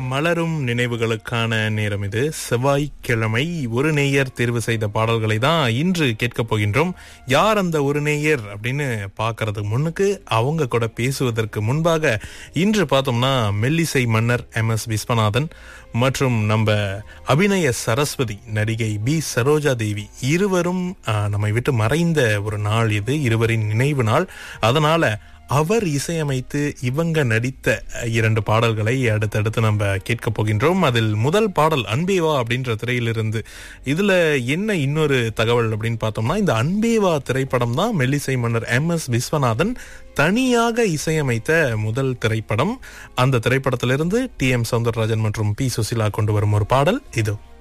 மலரும் நினைவுகளுக்கான நேரம் இது செவ்வாய்க்கிழமை ஒரு நேயர் தேர்வு செய்த பாடல்களை தான் இன்று கேட்கப் போகின்றோம் யார் அந்த ஒரு நேயர் அப்படின்னு பார்க்கறதுக்கு முன்னுக்கு அவங்க கூட பேசுவதற்கு முன்பாக இன்று பார்த்தோம்னா மெல்லிசை மன்னர் எம் எஸ் விஸ்வநாதன் மற்றும் நம்ம அபிநய சரஸ்வதி நடிகை பி சரோஜா தேவி இருவரும் ஆஹ், நம்மை விட்டு மறைந்த ஒரு நாள் இது இருவரின் நினைவு நாள் அதனால அவர் இசையமைத்து இவங்க நடித்த அஹ், இரண்டு பாடல்களை அடுத்தடுத்து நம்ம கேட்க போகின்றோம் அதில் முதல் பாடல் அன்பேவா அப்படின்ற திரையிலிருந்து இதுல என்ன இன்னொரு தகவல் அப்படின்னு பார்த்தோம்னா இந்த அன்பேவா திரைப்படம் தான் மெல்லிசை மன்னர் எம் எஸ் விஸ்வநாதன் தனியாக இசையமைத்த முதல் திரைப்படம் அந்த திரைப்படத்திலிருந்து டி எம் சவுந்தரராஜன் மற்றும் பி சுசிலா கொண்டு வரும் ஒரு பாடல் இது